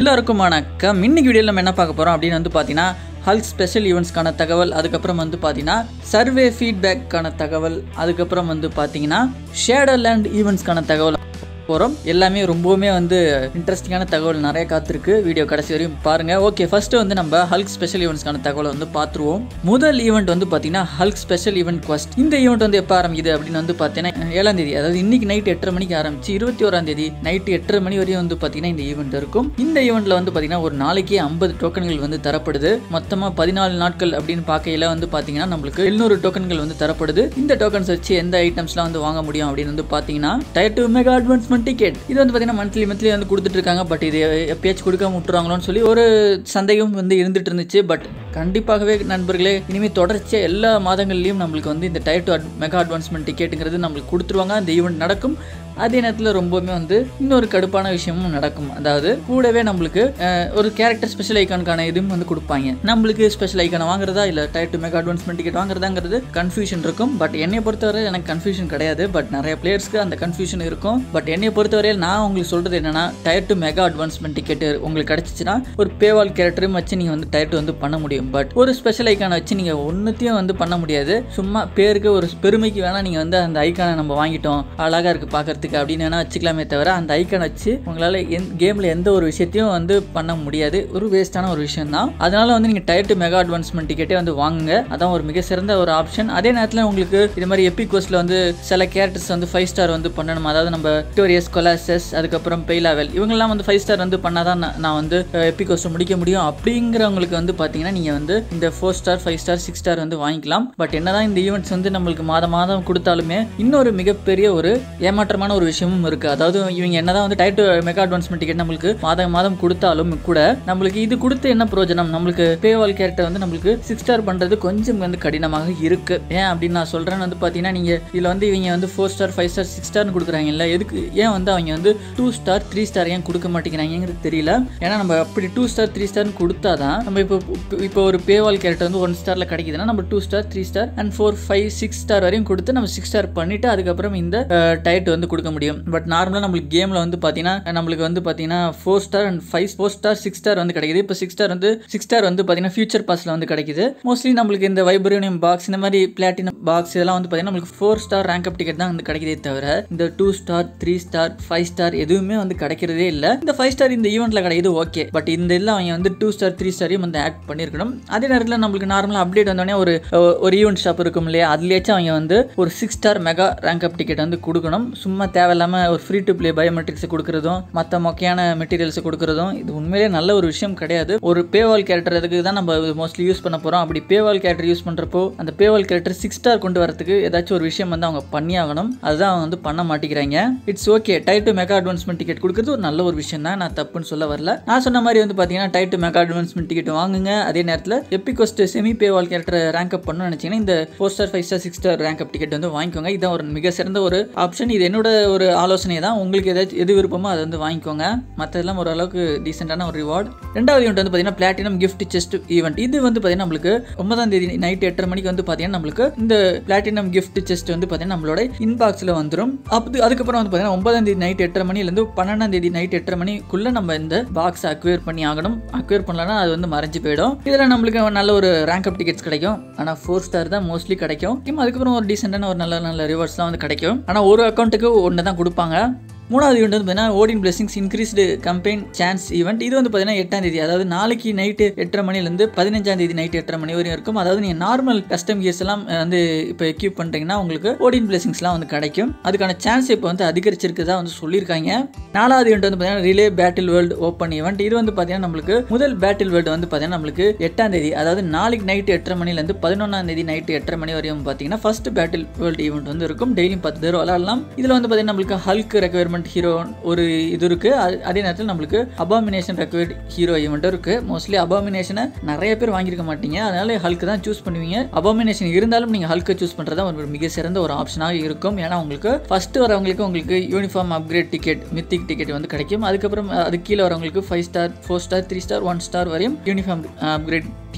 எல்லாருக்கும் வணக்கம் இன்னைக்கு வீடியோவில் நம்ம என்ன பார்க்க போகிறோம் அப்படின்னு வந்து பார்த்தீங்கன்னா ஹல்க் ஸ்பெஷல் ஈவெண்ட்ஸ்க்கான தகவல் அதுக்கப்புறம் வந்து பார்த்தீங்கன்னா சர்வே ஃபீட்பேக்கான தகவல் அதுக்கப்புறம் வந்து பார்த்தீங்கன்னா ஷேடர்லேண்ட் ஈவெண்ட்ஸ்க்கான தகவல் போகிறோம் எல்லாமே ரொம்பவுமே வந்து இன்ட்ரெஸ்டிங்கான தகவல் நிறைய காத்திருக்கு வீடியோ கடைசி வரையும் பாருங்கள் ஓகே ஃபஸ்ட்டு வந்து நம்ம ஹல்க் ஸ்பெஷல் ஈவெண்ட்ஸ்க்கான தகவலை வந்து பார்த்துருவோம் முதல் ஈவெண்ட் வந்து பார்த்தீங்கன்னா ஹல்க் ஸ்பெஷல் ஈவெண்ட் குவஸ்ட் இந்த ஈவெண்ட் வந்து எப்போ ஆரம்பிக்குது அப்படின்னு வந்து பார்த்தீங்கன்னா ஏழாம் தேதி அதாவது இன்னைக்கு நைட் எட்டரை மணிக்கு ஆரம்பிச்சு இருபத்தி ஓராம் தேதி நைட்டு எட்டரை மணி வரையும் வந்து பார்த்தீங்கன்னா இந்த ஈவெண்ட் இருக்கும் இந்த ஈவெண்ட்டில் வந்து பார்த்தீங்கன்னா ஒரு நாளைக்கு ஐம்பது டோக்கன்கள் வந்து தரப்படுது மொத்தமாக பதினாலு நாட்கள் அப்படின்னு பார்க்கையில வந்து பார்த்தீங்கன்னா நம்மளுக்கு எழுநூறு டோக்கன்கள் வந்து தரப்படுது இந்த டோக்கன்ஸ் வச்சு எந்த ஐட்டம்ஸ்லாம் வந்து வாங்க முடியும் அப்படின்னு வந்து பார்த்தீங்கன்னா tier two mega advancement ticket இது வந்து பார்த்தீங்கன்னா மந்த்லி மந்த்லி வந்து கொடுத்துட்டு இருக்காங்க பட் இது எப்பயாச்சும் கொடுக்காம விட்டுருவாங்களோன்னு சொல்லி ஒரு சந்தேகம் வந்து இருந்துட்டு இருந்துச்சு பட் கண்டிப்பாகவே நண்பர்களே இனிமேல் தொடர்ச்சியாக எல்லா மாதங்கள்லையும் நம்மளுக்கு வந்து இந்த டயர் டூ மெகா அட்வான்ஸ்மெண்ட் டிக்கெட்டுங்கிறது நம்மளுக்கு கொடுத்துருவாங்க அந்த ஈவெண்ட் நடக்கும் அதே நேரத்தில் ரொம்பவுமே வந்து இன்னொரு கடுப்பான விஷயமும் நடக்கும் அதாவது கூடவே நம்மளுக்கு அஹ், ஒரு கேரக்டர் ஸ்பெஷல் ஐக்கானுக்கான இதுவும் வந்து கொடுப்பாங்க நம்மளுக்கு ஸ்பெஷல் ஐக்கானை வாங்குறதா இல்லை tier two mega advancement ticket வாங்குறதாங்கிறது கன்ஃபியூஷன் இருக்கும் பட் என்னை பொறுத்தவரை எனக்கு கன்ஃபியூஷன் கிடையாது பட் நிறைய பிளேயர்ஸ்க்கு அந்த கன்ஃபியூஷன் இருக்கும் பட் என்னை பொறுத்தவரையில் நான் உங்களுக்கு சொல்கிறது என்னன்னா tier two mega advancement ticket உங்களுக்கு கிடச்சிச்சின்னா ஒரு பேவால் கேரக்டரும் வச்சு நீங்கள் வந்து டயர் டு வந்து பண்ண முடியும் பட் ஒரு ஸ்பெஷல் ஐக்கானை வச்சு நீங்கள் ஒன்றுத்தையும் வந்து பண்ண முடியாது சும்மா பேருக்கு ஒரு பெருமைக்கு வேணால் நீங்கள் வந்து அந்த ஐக்கானை நம்ம வாங்கிட்டோம் அழகாக இருக்குது பார்க்கறதுக்கு அப்படின்னு வேணால் வச்சுக்கலாமே தவிர அந்த ஐக்கானை வச்சு உங்களால் எந் கேமில் எந்த ஒரு விஷயத்தையும் வந்து பண்ண முடியாது ஒரு வேஸ்ட்டான ஒரு விஷயம் தான் அதனால வந்து நீங்கள் டயர் டு மெகா அட்வான்ஸ்மெண்ட் டிக்கெட்டே வந்து வாங்குங்க அதான் ஒரு மிக சிறந்த ஒரு ஆப்ஷன் அதே நேரத்தில் உங்களுக்கு இது மாதிரி எபிக் கோஸ்ட்டில் வந்து சில கேரக்டர்ஸ் வந்து ஃபைவ் ஸ்டார் வந்து பண்ணணும் அதாவது நம்ம விக்டோரியஸ் கொலாசஸ் அதுக்கப்புறம் பெய்லாவெல் இவங்கெல்லாம் வந்து ஃபைவ் ஸ்டார் வந்து பண்ணால் தான் நான் நான் வந்து எபிக் கோஸ்ட்டை முடிக்க முடியும் அப்படிங்கிறவங்களுக்கு வந்து பார்த்தீங்கன்னா நீங்கள் வந்து இந்த four star five star six star வந்து வாங்கிக்கலாம் பட் என்னதான் இந்த ஈவெண்ட்ஸ் வந்து நம்மளுக்கு மாதம் மாதம் கொடுத்தாலுமே இன்னொரு மிகப்பெரிய ஒரு ஏமாற்றமான ஒரு விஷயமும் இருக்குது அதாவது இவங்க என்னதான் வந்து டைட் மெகா அட்வான்ஸ்மெண்ட் டிக்கெட் நம்மளுக்கு மாதம் மாதம் கொடுத்தாலும் கூட நம்மளுக்கு இது கொடுத்து என்ன பிரயோஜனம் நம்மளுக்கு பேவால் கேரக்டர் வந்து நம்மளுக்கு சிக்ஸ் ஸ்டார் பண்ணுறது கொஞ்சம் வந்து கடினமாக இருக்கு ஏன் அப்படின்னு நான் சொல்கிறேன்னு வந்து பார்த்தீங்கன்னா நீங்கள் இதில் வந்து இவங்க வந்து four star five star six ஸ்டார்னு கொடுக்குறாங்கல்ல எதுக்கு ஏன் வந்து அவங்க வந்து டூ ஸ்டார் த்ரீ ஸ்டார் ஏன் கொடுக்க மாட்டேங்கிறாங்கிறது தெரியல ஏன்னா நம்ம அப்படி டூ ஸ்டார் த்ரீ ஸ்டார்னு கொடுத்தா தான் நம்ம இப்போ இப்போ ஒரு பேவால் கேரக்டர் வந்து ஒன் ஸ்டாரில் கிடைக்குதுன்னா நம்ம two star three star and four five six star வரையும் கொடுத்து நம்ம சிக்ஸ் ஸ்டார் பண்ணிட்டு அதுக்கப்புறம் இந்த டயட் வந்து கொடுக்க முடியும் பட் நார்மலாக நம்மளுக்கு கேமில் வந்து பார்த்தீங்கன்னா நம்மளுக்கு வந்து பார்த்தீங்கன்னா four star and five four star six star வந்து கிடைக்குது இப்போ சிக்ஸ் ஸ்டார் வந்து சிக்ஸ் ஸ்டார் வந்து பார்த்தீங்கன்னா ஃபியூச்சர் பாஸில் வந்து கிடைக்குது மோஸ்ட்லி நம்மளுக்கு இந்த வைப்ரேனியம் பாக்ஸ் இந்த மாதிரி பிளாட்டினம் பாக்ஸ் இதெல்லாம் வந்து பார்த்தீங்கன்னா நம்மளுக்கு four star rank up ticket தான் வந்து கிடைக்குதே தவிர இந்த two star three star five star எதுவுமே வந்து கிடைக்கிறதே இல்லை இந்த ஃபைவ் ஸ்டார் இந்த ஈவெண்ட்ல கிடைக்குது ஓகே பட் இந்த இதில் அவங்க வந்து டூ ஸ்டார் த்ரீ ஸ்டாரையும் வந்து ஆட் பண்ணியிருக்கணும் அதே நேரத்தில் நம்மளுக்கு நார்மலாக அப்டேட் வந்தோடனே ஒரு ஒரு ஈவெண்ட் ஷாப் இருக்கும் இல்லையா அதுலேயாச்சும் அவங்க வந்து ஒரு six star mega rank up ticket வந்து கொடுக்கணும் சும்மா தேவையில்லாமல் ஒரு ஃப்ரீ டு ப்ளே பயோமெட்ரிக்ஸ் கொடுக்குறதும் மற்ற மொக்கையான மெட்டீரியல்ஸ் கொடுக்குறதும் இது உண்மையிலேயே நல்ல ஒரு விஷயம் கிடையாது ஒரு பேவால் கேரக்டர் அதுக்கு தான் நம்ம மோஸ்ட்லி யூஸ் பண்ண போகிறோம் அப்படி பேவால் கேரக்டர் யூஸ் பண்ணுறப்போ அந்த பேவால் கேரக்டர் சிக்ஸ் ஸ்டார் கொண்டு வரதுக்கு ஏதாச்சும் ஒரு விஷயம் வந்து அவங்க பண்ணி ஆகணும் அதுதான் அவங்க வந்து பண்ண மாட்டேங்கிறாங்க it's okay tier two mega advancement ticket கொடுக்குறது ஒரு நல்ல ஒரு விஷயம் தான் நான் தப்புன்னு சொல்ல வரல நான் சொன்ன மாதிரி வந்து பார்த்தீங்கன்னா tier two mega advancement ticket வாங்குங்க அதே நேரத்தில் எப்பிகோஸ்ட் semi paywall character rank up பண்ணணும்னு நினச்சிங்கன்னா இந்த four star five star six star rank up ticket வந்து வாங்கிக்கோங்க இதான் ஒரு மிக சிறந்த ஒரு ஆப்ஷன் இது என்னோட ஒரு ஆலோசனை தான் உங்களுக்கு ஏதாச்சும் எது விருப்பமோ அதை வந்து வாங்கிக்கோங்க மற்றதெல்லாம் ஓரளவுக்கு டீசெண்டான ஒரு ரிவார்ட் ரெண்டாவது ஈவெண்ட் வந்து பார்த்தீங்கன்னா பிளாட்டினம் கிஃப்ட் செஸ்ட் ஈவெண்ட் இது வந்து பார்த்தீங்கன்னா நம்மளுக்கு ஒன்பதாம் தேதி நைட் எட்டரை மணிக்கு வந்து பார்த்தீங்கன்னா நம்மளுக்கு இந்த பிளாட்டினம் கிஃப்ட் செஸ்ட் வந்து பார்த்தீங்கன்னா நம்மளோட இன்பாக்ஸில் வந்துடும் அப்படி அதுக்கப்புறம் வந்து பார்த்தீங்கன்னா ஒன்பதாம் தேதி நைட் எட்டரை மணிலேருந்து பன்னெண்டாம் தேதி நைட் எட்டரை மணிக்குள்ளே நம்ம இந்த பாக்ஸ் அக்வேர் பண்ணி ஆகணும் அக்வேர் பண்ணலன்னா அது வந்து மறைஞ்சு போயிடும் இதில் நம்மளுக்கு நல்ல ஒரு ரேங்க் அப் டிக்கெட்ஸ் கிடைக்கும் ஆனால் ஃபோர் ஸ்டார் தான் மோஸ்ட்லி கிடைக்கும் இன்னும் அதுக்கப்புறம் ஒரு டீசெண்டான ஒரு நல்ல நல்ல ரிவார்ட்ஸ்லாம் வந்து கிடைக்கும் ஆனால் ஒரு அக்கௌண்ட்டுக்கு ஒன்று தான் கொடுப்பாங்க மூணாவது ஈவெண்ட் வந்து பார்த்தீங்கன்னா Odin blessings increased campaign chance event இது வந்து பார்த்தீங்கன்னா எட்டாம் தேதி அதாவது நாளைக்கு நைட்டு எட்டரை மணிலேருந்து பதினஞ்சாம் தேதி நைட்டு எட்டரை மணி வரையும் இருக்கும் அதாவது நீங்கள் நார்மல் கஸ்டம் கியர்ஸ் எல்லாம் அஹ், வந்து இப்போ எக்யூப் பண்ணுறீங்கன்னா உங்களுக்கு ஓடின் பிளெஸிங்ஸ்லாம் வந்து கிடைக்கும் அதுக்கான சான்ஸ் இப்போ வந்து அதிகரிச்சிருக்குதா வந்து சொல்லியிருக்காங்க நாலாவது ஈவெண்ட் வந்து பார்த்தீங்கன்னா relay battle world open event இது வந்து பார்த்தீங்கன்னா நம்மளுக்கு முதல் பேட்டில் வேர்ல்டு வந்து பார்த்தீங்கன்னா நம்மளுக்கு எட்டாம் தேதி அதாவது நாளைக்கு நைட்டு எட்டரை மணிலேருந்து பதினொன்றாம் தேதி நைட்டு எட்டரை மணி வரையும் பார்த்தீங்கன்னா ஃபர்ஸ்ட் பேட்டில் வேர்ல்டு ஈவெண்ட் வந்து இருக்கும் டெய்லியும் பத்து பேர் விளாடலாம் இதில் வந்து பார்த்தீங்கன்னா நம்மளுக்கு ஹல்க் ரெக்யர்மெண்ட் ஹீரோ ஒரு இது இருக்கு அது- அதே நேரத்தில் நம்மளுக்கு அபாமினேஷன் ரெக்வயர்ட் ஹீரோ ஈவெண்ட்டும் இருக்கு மோஸ்ட்லி அபாமினேஷனை நிறைய பேர் வாங்கியிருக்க மாட்டீங்க அதனால ஹல்க் தான் சூஸ் பண்ணுவீங்க அபாமினேஷன் இருந்தாலும் நீங்கள் ஹல்க்கை சூஸ் பண்ணுறது ஒரு மிக சிறந்த ஒரு ஆப்ஷனாக இருக்கும் ஏன்னா உங்களுக்கு ஃபர்ஸ்ட் வரவங்களுக்கு உங்களுக்கு uniform upgrade ticket mythic ticket வந்து கிடைக்கும் அதுக்கப்புறம் அது கீழே வரவங்களுக்கு five star four star three star one star வரையும் யூனிஃபார்ம் அப்கிரேட்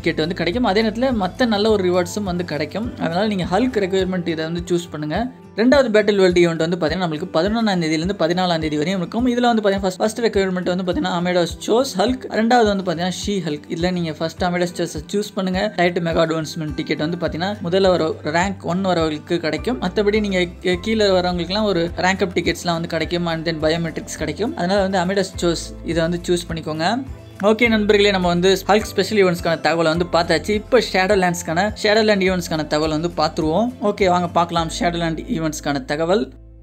டிக்கெட் வந்து கிடைக்கும் அதே நேரத்தில் மற்ற நல்ல ஒரு ரிவார்ட்ஸும் வந்து கிடைக்கும் அதனால் நீங்கள் ஹல்க் ரெக்குயர்மெண்ட் இதை வந்து சூஸ் பண்ணுங்கள் ரெண்டாவது பேட்டில் வேர்ல்டு ஈவெண்ட் வந்து பார்த்தீங்கன்னா நம்மளுக்கு பதினொன்றாம் தேதியிலேருந்து பதினாலாம் தேதி வரையும் இருக்கும் இதில் வந்து பார்த்தீங்கன்னா ஃபஸ்ட் ஃபஸ்ட் ரெக்குயர்மெண்ட் வந்து பார்த்தீங்கன்னா அமேடாஸ் சோஸ் ஹல்க் ரெண்டாவது வந்து பார்த்தீங்கன்னா ஷீ ஹல்க் இதில் நீங்கள் ஃபஸ்ட் அமேடாஸ் சோஸ் சூஸ் பண்ணுங்கள் டைட்டு மெகா அட்வான்ஸ்மெண்ட் டிக்கெட் வந்து பார்த்தீங்கன்னா முதல்ல வர ரேங்க் ஒன் வரவங்களுக்கு கிடைக்கும் மற்றபடி நீங்கள் கீழே வரவங்களுக்குலாம் ஒரு ரேங்க் அப் டிக்கெட்ஸ்லாம் வந்து கிடைக்கும் அண்ட் தென் பயோமெட்ரிக்ஸ் கிடைக்கும் அதனால் வந்து அமேடாஸ் சோஸ் இதை வந்து சூஸ் பண்ணிக்கோங்க ஓகே நண்பர்களே நம்ம வந்து ஹல்க் ஸ்பெஷல் ஈவெண்ட்ஸ்க்கான தகவலை வந்து பார்த்தாச்சு இப்போ ஷேடோ லேண்ட்ஸ்க்கான ஷேடோ லேண்ட் ஈவெண்ட்ஸ்க்கான தகவல் வந்து பார்த்துருவோம் ஓகே வாங்க பார்க்கலாம் ஷேடோ லேண்ட் ஈவெண்ட்ஸ்க்கான தகவல்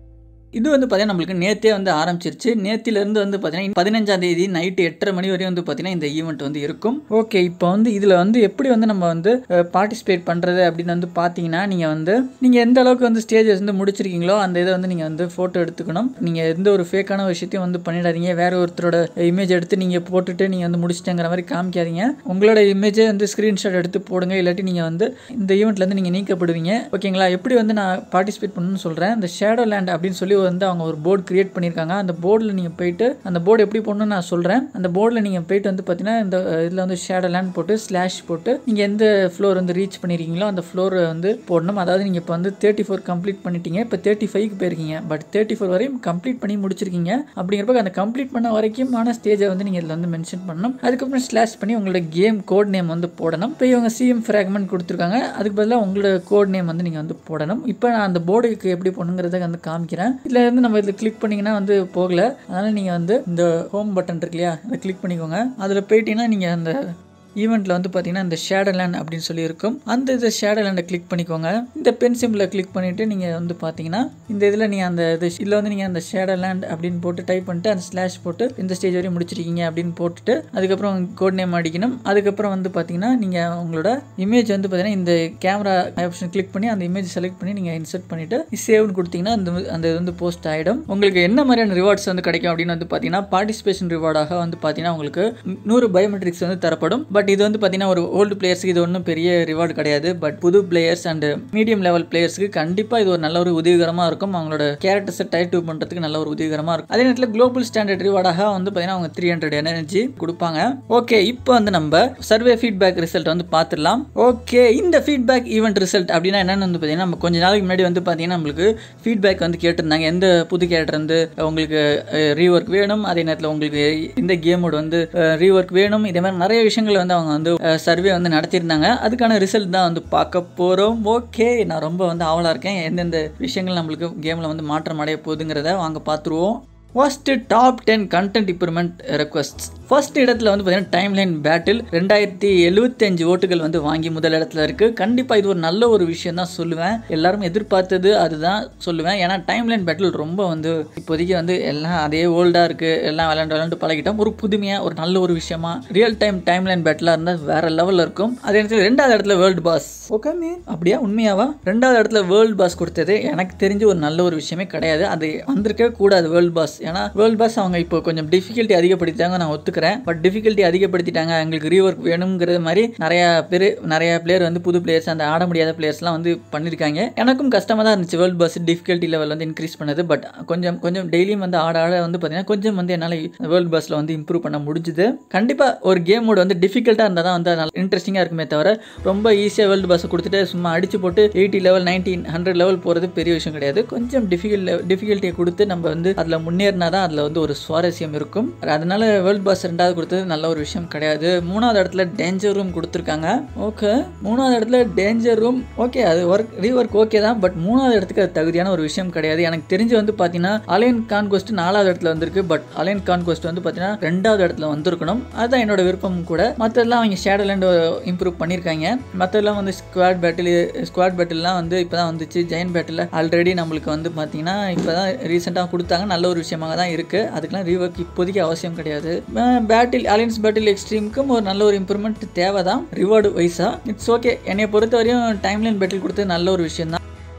இது வந்து பார்த்தீங்கன்னா நம்மளுக்கு நேற்றே வந்து ஆரம்பிச்சிருச்சு நேத்திலேருந்து வந்து பார்த்தீங்கன்னா பதினஞ்சாம் தேதி நைட்டு எட்டரை மணி வரையும் வந்து பார்த்தீங்கன்னா இந்த ஈவெண்ட் வந்து இருக்கும் ஓகே இப்போ வந்து இதில் வந்து எப்படி வந்து நம்ம வந்து பார்ட்டிசிபேட் பண்ணுறது அப்படின்னு வந்து பார்த்தீங்கன்னா நீங்கள் வந்து நீங்கள் எந்த அளவுக்கு வந்து ஸ்டேஜஸ் வந்து முடிச்சிருக்கீங்களோ அந்த இதை வந்து நீங்கள் வந்து ஃபோட்டோ எடுத்துக்கணும் நீங்கள் எந்த ஒரு ஃபேக்கான விஷயத்தையும் வந்து பண்ணிடாதீங்க வேற ஒருத்தரோட இமேஜ் எடுத்து நீங்கள் போட்டுட்டு நீங்கள் வந்து முடிச்சிட்டேங்கிற மாதிரி காமிக்காதீங்க உங்களோட இமேஜை வந்து ஸ்க்ரீன்ஷாட் எடுத்து போடுங்க இல்லாட்டி நீங்கள் வந்து இந்த ஈவெண்ட்லேருந்து நீங்கள் நீக்கப்படுவீங்க ஓகேங்களா எப்படி வந்து நான் பார்ட்டிசிபேட் பண்ணணும்னு சொல்கிறேன் இந்த ஷேடோ லேண்ட் அப்படின்னு சொல்லி வந்து அவங்க ஒரு போர்டு கிரியேட் பண்ணியிருக்காங்க அந்த போர்டில் நீங்கள் போயிட்டு அந்த போர்டு எப்படி போடணும்னு நான் சொல்கிறேன் அந்த போர்டில் நீங்கள் போயிட்டு வந்து பார்த்தீங்கன்னா இந்த இதில் வந்து ஷேடோ லேண்ட் போட்டு ஸ்லாஷ் போட்டு நீங்கள் எந்த ஃப்ளோர் வந்து ரீச் பண்ணியிருக்கீங்களோ அந்த ஃப்ளோரை வந்து போடணும் அதாவது நீங்கள் இப்போ வந்து தேர்ட்டி ஃபோர் கம்ப்ளீட் பண்ணிட்டீங்க இப்போ தேர்ட்டி ஃபைவ்க்கு போயிருக்கீங்க பட் தேர்ட்டி ஃபோர் வரையும் கம்ப்ளீட் பண்ணி முடிச்சிருக்கீங்க அப்படிங்கிறப்ப அந்த கம்ப்ளீட் பண்ண வரைக்குமான ஸ்டேஜை வந்து நீங்கள் இதில் வந்து மென்ஷன் பண்ணணும் அதுக்கப்புறம் ஸ்லாஷ் பண்ணி உங்களோட கேம் கோட் நேம் வந்து போடணும் இப்போ இவங்க சிஎம் ஃப்ராக்மெண்ட் கொடுத்துருக்காங்க அதுக்கு பதிலாக உங்களோட கோட் நேம் வந்து நீங்கள் வந்து போடணும் இப்போ நான் அந்த போர்டுக்கு எப்படி போடணுங்கிறத வந்து காமிக்கிறேன் இதில் வந்து நம்ம இதில் கிளிக் பண்ணிங்கன்னா வந்து போகல அதனால் நீங்கள் வந்து இந்த ஹோம் பட்டன் இருக்கு இல்லையா அதை கிளிக் பண்ணிக்கோங்க அதில் போயிட்டீங்கன்னா நீங்கள் அந்த ஈவெண்ட்டில் வந்து பார்த்தீங்கன்னா இந்த ஷேடோலேண்ட் அப்படின்னு சொல்லி இருக்கும் அந்த இதை ஷேடோலேண்டை கிளிக் பண்ணிக்கோங்க இந்த பென் சிம்பிளை கிளிக் பண்ணிவிட்டு நீங்கள் வந்து பார்த்தீங்கன்னா இந்த இதில் நீங்கள் அந்த இது இதில் வந்து நீங்கள் அந்த ஷேடோலேண்ட் அப்படின்னு போட்டு டைப் பண்ணிட்டு அந்த ஸ்லாஷ் போட்டு இந்த ஸ்டேஜ் வரையும் முடிச்சிருக்கீங்க அப்படின்னு போட்டுட்டு அதுக்கப்புறம் கோட் நேம் அடிக்கணும் அதுக்கப்புறம் வந்து பார்த்தீங்கன்னா நீங்கள் உங்களோட இமேஜ் வந்து பார்த்தீங்கன்னா இந்த கேமரா ஆப்ஷன் கிளிக் பண்ணி அந்த இமேஜ் செலக்ட் பண்ணி நீங்கள் இன்சர்ட் பண்ணிவிட்டு சேவ்னு கொடுத்தீங்கன்னா அந்த அந்த இது வந்து போஸ்ட் ஆகிடும் உங்களுக்கு என்ன மாதிரியான ரிவார்ட்ஸ் வந்து கிடைக்கும் அப்படின்னு வந்து பார்த்தீங்கன்னா பார்ட்டிசிபேஷன் ரிவார்டாக வந்து பார்த்தீங்கன்னா உங்களுக்கு நூறு பயோமெட்ரிக்ஸ் வந்து தரப்படும் பட் இது வந்து பார்த்தீங்கன்னா ஒரு ஓல்டு பிளேயர்ஸ்க்கு இது ஒன்றும் பெரிய ரிவார்டு கிடையாது பட் புது பிளேயர்ஸ் அண்ட் மீடியம் லெவல் பிளேயர்ஸ்க்கு கண்டிப்பாக இது ஒரு நல்ல ஒரு உதவிகரமாக இருக்கும் அவங்களோட கேரக்டர்ஸை டைட் டூ பண்ணுறதுக்கு நல்ல ஒரு உதவிகரமாக இருக்கும் அதே நேரத்தில் குளோபல் ஸ்டாண்டர்ட் ரிவார்டாக வந்து பார்த்தீங்கன்னா அவங்க த்ரீ ஹண்ட்ரட் எனர்ஜி கொடுப்பாங்க ஓகே இப்போ வந்து நம்ம சர்வே ஃபீட்பேக் ரிசல்ட் வந்து பார்த்துடலாம் ஓகே இந்த ஃபீட்பேக் ஈவெண்ட் ரிசல்ட் அப்படின்னா என்னென்னு வந்து பார்த்தீங்கன்னா நம்ம கொஞ்ச நாளைக்கு முன்னாடி வந்து பார்த்தீங்கன்னா நம்மளுக்கு ஃபீட்பேக் வந்து கேட்டிருந்தாங்க எந்த புது கேரக்டர் வந்து உங்களுக்கு ரீஒர்க் வேணும் அதே நேரத்தில் உங்களுக்கு இந்த கேமோட வந்து ரீஒர்க் வேணும் இதே மாதிரி நிறைய விஷயங்கள் வந்து அவங்க வந்து சர்வே வந்து நடத்தியிருந்தாங்க அதுக்கான ரிசல்ட் தான் வந்து பார்க்க போகிறோம் ஓகே நான் ரொம்ப வந்து ஆவலாக இருக்கேன் எந்தெந்த விஷயங்கள் நம்மளுக்கு கேமில் வந்து மாற்றம் அடைய போகுதுங்கிறத வாங்க பார்த்துருவோம் first top ten content improvement requests first இடத்துல வந்து பார்த்தீங்கன்னா டைம் லைன் பேட்டில் ரெண்டாயிரத்தி எழுபத்தஞ்சு ஓட்டுகள் வந்து வாங்கி முதல் இடத்துல இருக்குது கண்டிப்பாக இது ஒரு நல்ல ஒரு விஷயம் தான் சொல்லுவேன் எல்லாரும் எதிர்பார்த்தது அதுதான் சொல்லுவேன் ஏன்னா டைம் லைன் பேட்டில் ரொம்ப வந்து இப்போதைக்கு வந்து எல்லாம் அதே ஓல்டாக இருக்குது எல்லாம் விளையாண்டு விளையாண்டு பழகிட்டோம் ஒரு புதுமையாக ஒரு நல்ல ஒரு விஷயமா ரியல் டைம் டைம் லைன் பேட்டிலாக இருந்தால் வேற லெவலில் இருக்கும் அதே நேரத்தில் ரெண்டாவது இடத்துல வேர்ல்டு பாஸ் ஓகே அப்படியா உண்மையாவா ரெண்டாவது இடத்துல வேர்ல்டு பாஸ் கொடுத்தது எனக்கு தெரிஞ்ச ஒரு நல்ல ஒரு விஷயமே கிடையாது அது வந்திருக்கவே கூடாது வேர்ல்டு பாஸ் ஏன்னா வேர்ல்டு பாஸ் அவங்க இப்போ கொஞ்சம் டிஃபிகல்ட்டி அதிகப்படுத்திட்டாங்க நான் ஒத்துக்கிறேன் பட் டிஃபிகல்ட்டி அதிகப்படுத்திட்டாங்க எங்களுக்கு ரீஒர்க் வேணுங்கிறது மாதிரி நிறைய பேர் நிறைய பிளேயர் வந்து புது பிளேயர்ஸ் அந்த ஆட முடியாத பிளேயர்ஸ்லாம் வந்து பண்ணியிருக்காங்க எனக்கும் கஷ்டமாக தான் இருந்துச்சு வேர்ல்டு பாஸ் டிஃபிகல்ட்டி லெவல் வந்து இன்க்ரீஸ் பண்ணது பட் கொஞ்சம் கொஞ்சம் டெய்லியும் வந்து ஆட ஆட வந்து பார்த்தீங்கன்னா கொஞ்சம் வந்து என்னால் வேர்ல்டு பாஸில் வந்து இம்ப்ரூவ் பண்ண முடிஞ்சுது கண்டிப்பாக ஒரு கேமோட வந்து டிஃபிகல்ட்டாக இருந்தால் தான் வந்து நல்லா இன்ட்ரெஸ்டிங்காக இருக்குமே தவிர ரொம்ப ஈஸியாக வேர்ல்டு பாஸை கொடுத்துட்டு சும்மா அடிச்சு போட்டு eighty level nineteen hundred level போகிறது பெரிய விஷயம் கிடையாது கொஞ்சம் டிஃபிகல்ட் டிஃபிகல்ட்டியை கொடுத்து நம்ம வந்து அதில் முன்னேறினா தான் அதில் வந்து ஒரு சுவாரஸ்யம் இருக்கும் அதனால வேர்ல்டு பாஸ் ரெண்டாவது கொடுத்தது நல்ல ஒரு விஷயம் கிடையாது மூணாவது இடத்துல டேஞ்சர் ரூம் கொடுத்துருக்காங்க ஓகே மூணாவது இடத்துல டேஞ்சர் ரூம் ஓகே அது ஒர்க் ரீஒர்க் ஓகே தான் பட் மூணாவது இடத்துக்கு அது தகுதியான ஒரு விஷயம் கிடையாது எனக்கு தெரிஞ்சு வந்து பார்த்தீங்கன்னா அலைன் கான்கோஸ்ட் நாலாவது இடத்துல வந்திருக்கு பட் அலைன் கான்கோஸ்ட் வந்து பார்த்தீங்கன்னா ரெண்டாவது இடத்துல வந்திருக்கணும் அதுதான் என்னோட விருப்பம் கூட மற்றெல்லாம் அவங்க ஷேடோலேண்ட் இம்ப்ரூவ் பண்ணியிருக்காங்க மற்றெல்லாம் வந்து ஸ்குவாட் பேட்டில் ஸ்குவாட் பேட்டில்லாம் வந்து இப்போ தான் வந்துச்சு ஜெயின் பேட்டில் ஆல்ரெடி நம்மளுக்கு வந்து பார்த்தீங்கன்னா இப்போ தான் ரீசெண்டாக கொடுத்தாங்க நல்ல ஒரு விஷயமாக தான் இருக்குது அதுக்கெல்லாம் ரீஒர்க் இப்போதைக்கு அவசியம் கிடையாது பேட்டில் அலைன்ஸ் பேட்டில் எக்ஸ்ட்ரீமுக்கும் ஒரு நல்ல ஒரு இம்ப்ரூவ்மெண்ட் தேவை தான் ரிவார்டு வைஸாக இட்ஸ் ஓகே என்னை பொறுத்த வரையும் டைம்லைன் பேட்டில் கொடுத்தது நல்ல ஒரு விஷயம் தான்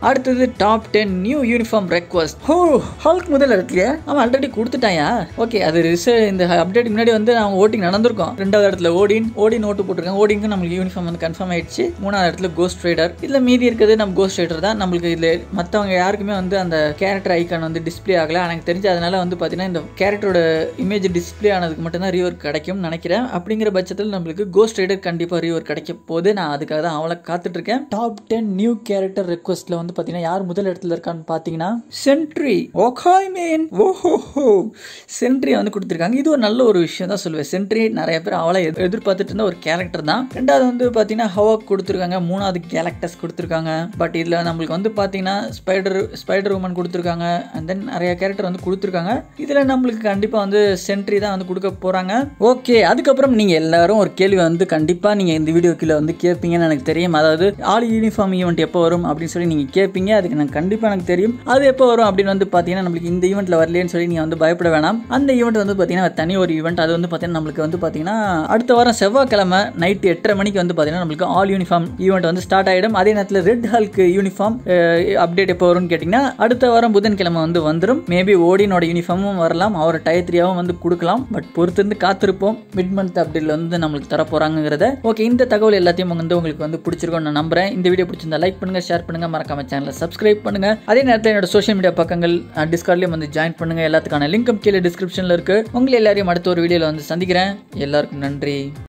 அடுத்தது top ten new uniform request ஹோ ஹல்க் முதல் இடத்துல அவன் ஆல்ரெடி கொடுத்துட்டாயா ஓகே அது ரிச இந்த அப்டேட் முன்னாடி வந்து அவங்க ஓட்டிங் நடந்திருக்கும் ரெண்டாவது இடத்துல ஓடின் ஓடின் ஓட்டு போட்டிருக்காங்க ஓடிங்க்கு நம்மளுக்கு யூனிஃபார்ம் வந்து கன்ஃபார்ம் ஆயிடுச்சு மூணாவது இடத்துல கோஸ்ட் ரைடர் இதுல மீதி இருக்கிறது நம்ம கோஸ்ட் ரைடர் தான் நம்மளுக்கு இதுல மற்றவங்க யாருக்குமே வந்து அந்த கேரக்டர் ஐக்கான் வந்து டிஸ்ப்ளே ஆகல எனக்கு தெரிஞ்சு அதனால வந்து பார்த்தீங்கன்னா இந்த கேரக்டரோட இமேஜ் டிஸ்ப்ளே ஆனதுக்கு மட்டும்தான் ரீவர் கிடைக்கும்னு நினைக்கிறேன் அப்படிங்கிற பட்சத்தில் நம்மளுக்கு கோஸ்ட் ரைடர் கண்டிப்பாக ரீவர் கிடைக்க போது நான் அதுக்காக தான் அவளை காத்துட்டு இருக்கேன் டாப் டென் நியூ கேரக்டர் ரெக்வஸ்ட்ல வந்து பார்த்தீங்கன்னா யார் முதல் இடத்துல இருக்கான்னு பார்த்தீங்கன்னா சென்ட்ரி ஓகாய் மேன் ஓஹோ சென்ட்ரி வந்து கொடுத்துருக்காங்க இது ஒரு நல்ல ஒரு விஷயம் தான் சொல்லுவேன் சென்ட்ரி நிறைய பேர் அவளை எதிர் எதிர்பார்த்துட்டு இருந்த ஒரு கேரக்டர் தான் ரெண்டாவது வந்து பார்த்தீங்கன்னா ஹவாக் கொடுத்துருக்காங்க மூணாவது கேரக்டர்ஸ் கொடுத்துருக்காங்க பட் இதில் நம்மளுக்கு வந்து பார்த்தீங்கன்னா ஸ்பைடர் ஸ்பைடர் உமன் கொடுத்துருக்காங்க அண்ட் தென் நிறைய கேரக்டர் வந்து கொடுத்துருக்காங்க இதில் நம்மளுக்கு கண்டிப்பாக வந்து சென்ட்ரி தான் வந்து கொடுக்க போகிறாங்க ஓகே அதுக்கப்புறம் நீங்கள் எல்லாரும் ஒரு கேள்வி வந்து கண்டிப்பாக நீங்கள் இந்த வீடியோ கீழே வந்து கேட்பீங்கன்னு எனக்கு தெரியும் அதாவது ஆல் யூனிஃபார்ம் ஈவெண்ட் எப்போ வரும் அப்படின்னு சொல்லி நீங்கள் கேட்பீங்க அதுக்கு எனக்கு கண்டிப்பாக எனக்கு தெரியும் அது எப்போ வரும் அப்படின்னு வந்து பார்த்தீங்கன்னா நம்மளுக்கு இந்த ஈவெண்ட்டில் வரலையேன்னு சொல்லி நீங்கள் வந்து பயப்பட வேணாம் அந்த ஈவெண்ட் வந்து பார்த்தீங்கன்னா தனி ஒரு ஈவெண்ட் அது வந்து பார்த்தீங்கன்னா நம்மளுக்கு வந்து பார்த்தீங்கன்னா அடுத்த வாரம் செவ்வாய்க்கிழமை நைட்டு எட்டரை மணிக்கு வந்து பார்த்தீங்கன்னா நம்மளுக்கு ஆல் யூனிஃபார்ம் ஈவெண்ட் வந்து ஸ்டார்ட் ஆகிடும் அதே நேரத்தில் ரெட் ஹால்க் யூனிஃபார்ம் அப்டேட் எப்போ வரும்னு கேட்டிங்கன்னா அடுத்த வாரம் புதன்கிழமை வந்து வந்துடும் மேபி ஓடினோட யூனிஃபார்மும் வரலாம் அவர் டயத்ரியாவும் வந்து கொடுக்கலாம் பட் பொறுத்திருந்து காத்திருப்போம் மிட் மந்த் அப்டேட்ல வந்து நம்மளுக்கு தர போகிறாங்கிறத ஓகே இந்த தகவல் எல்லாத்தையும் வந்து உங்களுக்கு வந்து பிடிச்சிருக்கும்னு நான் நம்புறேன் இந்த வீடியோ பிடிச்சிருந்தா லைக் பண்ணுங்க ஷேர் பண்ணுங்க மறக்காம சேனலை சப்ஸ்கிரைப் பண்ணுங்க அதே நேரத்தில் என்னோட சோஷியல் மீடியா பக்கங்கள் டிஸ்கார்ட்லேயும் வந்து ஜாயின் பண்ணுங்க எல்லாத்துக்கான லிங்கும் கீழே டிஸ்கிரிப்ஷனில் இருக்கு உங்களை எல்லாரையும் அடுத்த ஒரு வீடியோவில் வந்து சந்திக்கிறேன் எல்லாருக்கும் நன்றி